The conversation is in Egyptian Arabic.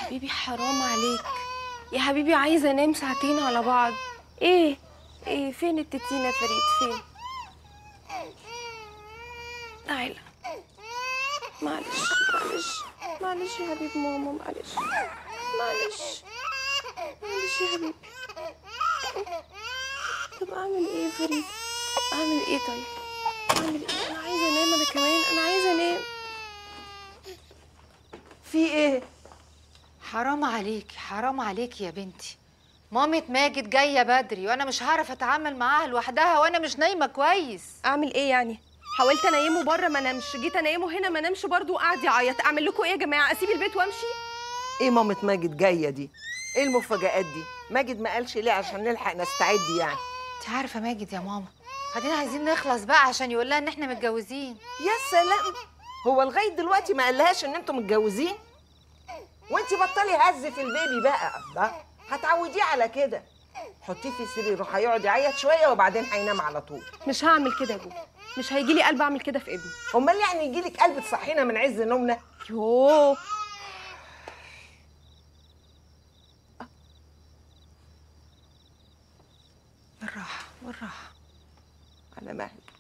حبيبي حرام عليك يا حبيبي عايزه انام ساعتين على بعض ايه ايه فين التتينه فريد فين تعالى معلش معلش معلش يا حبيب ماما معلش معلش معلش يا حبيبي طب اعمل ايه يا فريد اعمل ايه طيب اعمل ايه انا عايزه انام انا كمان انا عايزه انام في ايه حرام عليك حرام عليك يا بنتي مامة ماجد جاية بدري وأنا مش هعرف أتعامل معاها لوحدها وأنا مش نايمة كويس اعمل ايه يعني حاولت انيمه بره ما نامش جيت انيمه هنا ما نامش برضه وقعد يعيط اعمل لكم ايه يا جماعه اسيب البيت وامشي ايه مامة ماجد جايه دي ايه المفاجآت دي ماجد ما قالش ليه عشان نلحق نستعد يعني أنت عارفة ماجد يا ماما بعدين عايزين نخلص بقى عشان يقول لها إن إحنا متجوزين يا سلام هو لغايه دلوقتي ما قالهاش ان انتوا متجوزين وانت بطلي هز في البيبي بقى الله هتعوديه على كده حطيه في السرير وهيقعد يعيط شويه وبعدين هينام على طول مش هعمل كده يا جو مش هيجي لي قلب اعمل كده في ابني امال يعني يجيلك قلب تصحينا من عز نومنا يوه بالراحة بالراحة على مهلك